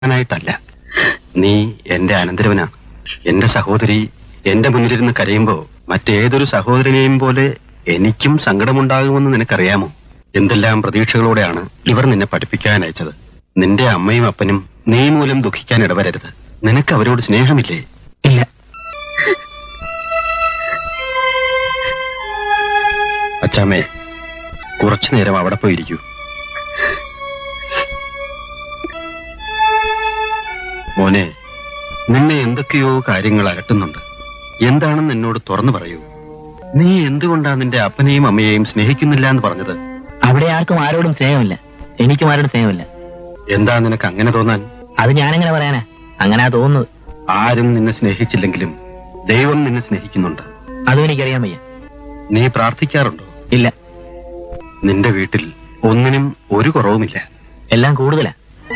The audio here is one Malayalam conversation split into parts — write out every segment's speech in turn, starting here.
ായിട്ടല്ല നീ എന്റെ അനന്തരവനാണ് എന്റെ സഹോദരി എന്റെ മുന്നിലിരുന്ന് കരയുമ്പോ മറ്റേതൊരു സഹോദരനെയും പോലെ എനിക്കും സങ്കടമുണ്ടാകുമെന്ന് നിനക്കറിയാമോ എന്തെല്ലാം പ്രതീക്ഷകളോടെയാണ് ഇവർ നിന്നെ പഠിപ്പിക്കാൻ അയച്ചത് നിന്റെ അമ്മയും അപ്പനും നീ മൂലം ദുഃഖിക്കാൻ ഇടവരരുത് നിനക്ക് അവരോട് സ്നേഹമില്ലേ ഇല്ല അച്ചാമ്മേ കുറച്ചു നേരം അവിടെ പോയിരിക്കൂ മോനെ നിന്നെ എന്തൊക്കെയോ കാര്യങ്ങൾ അലട്ടുന്നുണ്ട് എന്താണെന്ന് എന്നോട് തുറന്നു പറയൂ നീ എന്തുകൊണ്ടാ നിന്റെ അപ്പനെയും അമ്മയെയും സ്നേഹിക്കുന്നില്ല എന്ന് പറഞ്ഞത് അവിടെ ആർക്കും ആരോടും സ്നേഹമില്ല എനിക്കും ആരോടും സ്നേഹമില്ല എന്താ നിനക്ക് അങ്ങനെ തോന്നാൻ അത് ഞാനെങ്ങനെ പറയാനാ അങ്ങനാ തോന്നുന്നത് ആരും നിന്നെ സ്നേഹിച്ചില്ലെങ്കിലും ദൈവം നിന്നെ സ്നേഹിക്കുന്നുണ്ട് അതും എനിക്കറിയാൻ വയ്യ നീ പ്രാർത്ഥിക്കാറുണ്ടോ ഇല്ല നിന്റെ വീട്ടിൽ ഒന്നിനും ഒരു കുറവുമില്ല എല്ലാം കൂടുതലാ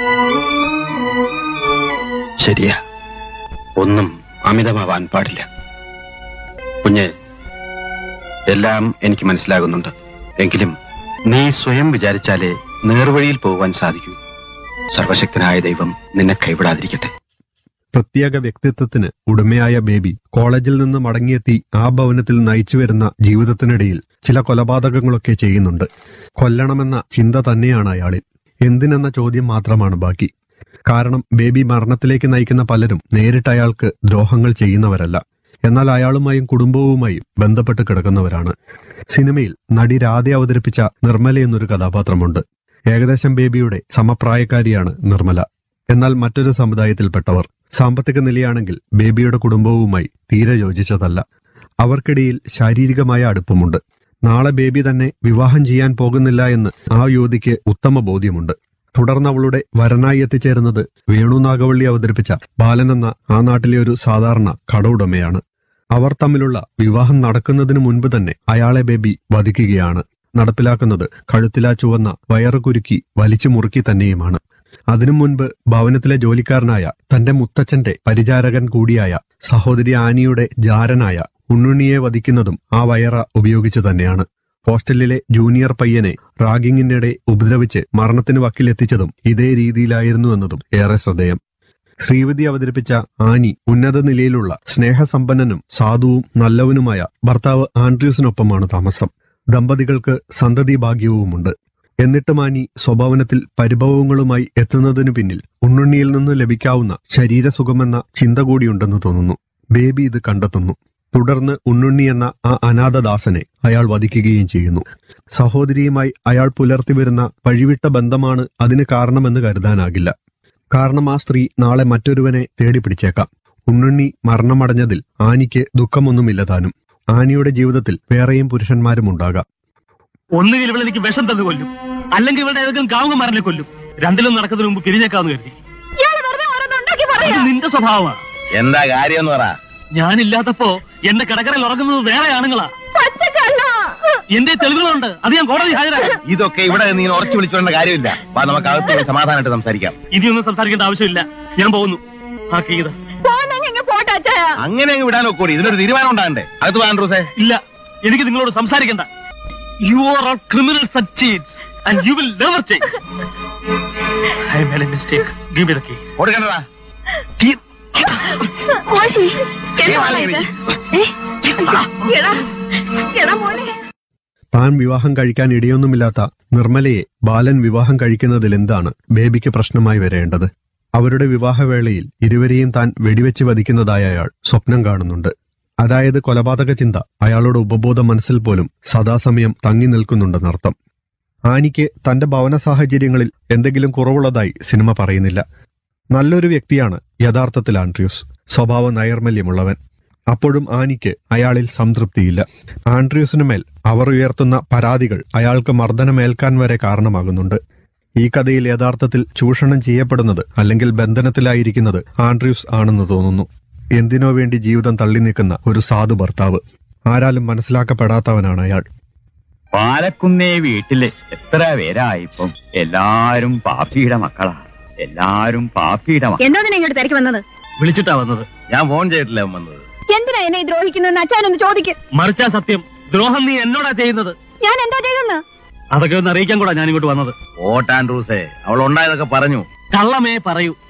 ശരിയാ ഒന്നും അമിതമാവാൻ പാടില്ല കുഞ്ഞെ എല്ലാം എനിക്ക് മനസ്സിലാകുന്നുണ്ട് എങ്കിലും നീ സ്വയം വിചാരിച്ചാലേ നേർവഴിയിൽ പോകുവാൻ സാധിക്കൂ സർവശക്തനായ ദൈവം നിന്നെ കൈവിടാതിരിക്കട്ടെ പ്രത്യേക വ്യക്തിത്വത്തിന് ഉടമയായ ബേബി കോളേജിൽ നിന്ന് മടങ്ങിയെത്തി ആ ഭവനത്തിൽ നയിച്ചു വരുന്ന ജീവിതത്തിനിടയിൽ ചില കൊലപാതകങ്ങളൊക്കെ ചെയ്യുന്നുണ്ട് കൊല്ലണമെന്ന ചിന്ത തന്നെയാണ് അയാളിൽ എന്തിനെന്ന ചോദ്യം മാത്രമാണ് ബാക്കി കാരണം ബേബി മരണത്തിലേക്ക് നയിക്കുന്ന പലരും നേരിട്ട് അയാൾക്ക് ദ്രോഹങ്ങൾ ചെയ്യുന്നവരല്ല എന്നാൽ അയാളുമായും കുടുംബവുമായും ബന്ധപ്പെട്ട് കിടക്കുന്നവരാണ് സിനിമയിൽ നടി രാധെ അവതരിപ്പിച്ച നിർമ്മല എന്നൊരു കഥാപാത്രമുണ്ട് ഏകദേശം ബേബിയുടെ സമപ്രായക്കാരിയാണ് നിർമ്മല എന്നാൽ മറ്റൊരു സമുദായത്തിൽപ്പെട്ടവർ സാമ്പത്തിക നിലയാണെങ്കിൽ ബേബിയുടെ കുടുംബവുമായി തീരെ യോജിച്ചതല്ല അവർക്കിടയിൽ ശാരീരികമായ അടുപ്പമുണ്ട് നാളെ ബേബി തന്നെ വിവാഹം ചെയ്യാൻ പോകുന്നില്ല എന്ന് ആ യുവതിക്ക് ഉത്തമ ബോധ്യമുണ്ട് തുടർന്ന് അവളുടെ വരനായി എത്തിച്ചേരുന്നത് വേണു നാഗവള്ളി അവതരിപ്പിച്ച ബാലൻ എന്ന ആ നാട്ടിലെ ഒരു സാധാരണ കട ഉടമയാണ് അവർ തമ്മിലുള്ള വിവാഹം നടക്കുന്നതിന് മുൻപ് തന്നെ അയാളെ ബേബി വധിക്കുകയാണ് നടപ്പിലാക്കുന്നത് കഴുത്തിലാ ചുവന്ന വയറ് കുരുക്കി വലിച്ചു മുറുക്കി തന്നെയുമാണ് അതിനു മുൻപ് ഭവനത്തിലെ ജോലിക്കാരനായ തന്റെ മുത്തച്ഛന്റെ പരിചാരകൻ കൂടിയായ സഹോദരി ആനിയുടെ ജാരനായ ഉണ്ണുണ്ണിയെ വധിക്കുന്നതും ആ വയറ ഉപയോഗിച്ചു തന്നെയാണ് ഹോസ്റ്റലിലെ ജൂനിയർ പയ്യനെ റാഗിങ്ങിനിടെ ഉപദ്രവിച്ച് മരണത്തിന് വക്കിലെത്തിച്ചതും ഇതേ രീതിയിലായിരുന്നു എന്നതും ഏറെ ശ്രദ്ധേയം ശ്രീവതി അവതരിപ്പിച്ച ആനി ഉന്നത നിലയിലുള്ള സ്നേഹസമ്പന്നനും സാധുവും നല്ലവനുമായ ഭർത്താവ് ആൻഡ്രൂസിനൊപ്പമാണ് താമസം ദമ്പതികൾക്ക് സന്തതി ഭാഗ്യവുമുണ്ട് എന്നിട്ടും ആനി സ്വഭാവനത്തിൽ പരിഭവങ്ങളുമായി എത്തുന്നതിനു പിന്നിൽ ഉണ്ണുണ്ണിയിൽ നിന്ന് ലഭിക്കാവുന്ന ശരീരസുഖമെന്ന ചിന്ത കൂടിയുണ്ടെന്ന് തോന്നുന്നു ബേബി ഇത് കണ്ടെത്തുന്നു തുടർന്ന് ഉണ്ണുണ്ണി എന്ന ആ അനാഥദാസനെ അയാൾ വധിക്കുകയും ചെയ്യുന്നു സഹോദരിയുമായി അയാൾ പുലർത്തി വരുന്ന വഴിവിട്ട ബന്ധമാണ് അതിന് കാരണമെന്ന് കരുതാനാകില്ല കാരണം ആ സ്ത്രീ നാളെ മറ്റൊരുവനെ തേടി പിടിച്ചേക്കാം ഉണ്ണുണ്ണി മരണമടഞ്ഞതിൽ ആനിക്ക് ദുഃഖമൊന്നുമില്ല താനും ആനിയുടെ ജീവിതത്തിൽ വേറെയും പുരുഷന്മാരും ഉണ്ടാകാം ഒന്നുകിൽ ഇവളെ എനിക്ക് വിഷം തന്നു കൊല്ലും അല്ലെങ്കിൽ ഇവളുടെ ഏതെങ്കിലും കാവുങ്ങന്മാരനെ കൊല്ലും രണ്ടിലും നടക്കുന്നതിന് മുമ്പ് പിരിഞ്ഞേക്കാന്ന് കരുതി ഇയാള് വെറുതെ ഓരോന്നുണ്ടാക്കി അത് പറയാ നിന്റെ സ്വഭാവമാണ് എന്താ കാര്യം എന്ന് പറ ഞാനില്ലാത്തപ്പോ എന്റെ കിടക്കറയിൽ ഉറങ്ങുന്നത് വേറെ ആണുങ്ങളാ പച്ചക്കള്ള എന്റെ തെളിവുകളുണ്ട് അത് ഞാൻ കോടതി ഹാജരാക്കാം ഇതൊക്കെ ഇവിടെ നീ ഉറച്ചു വിളിച്ചോണ്ട കാര്യമില്ല വാ നമുക്ക് അകത്ത് പോയി സമാധാനമായിട്ട് സംസാരിക്കാം ഇനിയൊന്നും സംസാരിക്കേണ്ട ആവശ്യമില്ല ഞാൻ പോകുന്നു ആ കീത പോന്നെങ്കി ഇങ്ങ് പോട്ടെ അച്ഛാ അങ്ങനെ അങ്ങ് വിടാൻ ഒക്കൂടി ഇതിനൊരു തീരുമാനം ഉണ്ടാകണ്ടേ അകത്ത് വാ ആൻഡ്രൂസേ ഇല്ല എനിക്ക് നിങ്ങളോട് സംസാരിക്കണ്ട you are all criminals and cheats and you will never change I made a mistake give me the key കൊടുക്കണ്ടടാ കോശി എന്താ ഇത്? ഏ? എടാ എടാ മോനെ താൻ വിവാഹം കഴിക്കാൻ ഇടയൊന്നുമില്ലാത്ത നിർമ്മലയെ ബാലൻ വിവാഹം കഴിക്കുന്നതിൽ എന്താണ് ബേബിക്ക് പ്രശ്നമായി വരേണ്ടത് അവരുടെ വിവാഹവേളയിൽ ഇരുവരെയും താൻ വെടിവെച്ച് വധിക്കുന്നതായ അയാൾ സ്വപ്നം കാണുന്നുണ്ട് അതായത് കൊലപാതക ചിന്ത അയാളുടെ ഉപബോധ മനസ്സിൽ പോലും സദാസമയം തങ്ങി നിൽക്കുന്നുണ്ടെന്നർത്ഥം ആനിക്ക് തന്റെ ഭവന സാഹചര്യങ്ങളിൽ എന്തെങ്കിലും കുറവുള്ളതായി സിനിമ പറയുന്നില്ല നല്ലൊരു വ്യക്തിയാണ് യഥാർത്ഥത്തിൽ ആൻഡ്രിയൂസ് സ്വഭാവ നൈർമല്യമുള്ളവൻ അപ്പോഴും ആനിക്ക് അയാളിൽ സംതൃപ്തിയില്ല ആൻഡ്രിയൂസിനു മേൽ അവർ ഉയർത്തുന്ന പരാതികൾ അയാൾക്ക് മർദ്ദനമേൽക്കാൻ വരെ കാരണമാകുന്നുണ്ട് ഈ കഥയിൽ യഥാർത്ഥത്തിൽ ചൂഷണം ചെയ്യപ്പെടുന്നത് അല്ലെങ്കിൽ ബന്ധനത്തിലായിരിക്കുന്നത് ആൻഡ്രിയൂസ് ആണെന്ന് തോന്നുന്നു എന്തിനോ വേണ്ടി ജീവിതം തള്ളി നീക്കുന്ന ഒരു സാധു ഭർത്താവ് ആരാലും മനസ്സിലാക്കപ്പെടാത്തവനാണ് അയാൾ പാലക്കുന്നേ വീട്ടില് എത്ര പേരായിപ്പം എല്ലാരും പാപ്പിയുടെ മക്കളാ എല്ലാരും പാപ്പിയുടെ മക്കളാ എന്തോ നിന്നെ ഇങ്ങോട്ട് തിരക്ക് വന്നത് വിളിച്ചിട്ടാ വന്നത് ഞാൻ ഫോൺ ചെയ്തിട്ടില്ല അവൻ വന്നത് എന്തിനാ എന്നെ ഈ ദ്രോഹിക്കുന്നതെന്ന് അച്ഛനൊന്ന് ചോദിക്ക് മറിച്ചാ സത്യം ദ്രോഹം നീ എന്നോടാ ചെയ്യുന്നത് ഞാൻ എന്താ ചെയ്തെന്ന് അതൊക്കെ ഒന്ന് അറിയിക്കാൻ കൂടാ ഞാൻ ഇങ്ങോട്ട് വന്നത് ഓട്ട് ആൻഡ്രൂസേ അവൾ ഉണ്ടായതൊക്കെ പറഞ്ഞു കള്ളമേ പറയൂ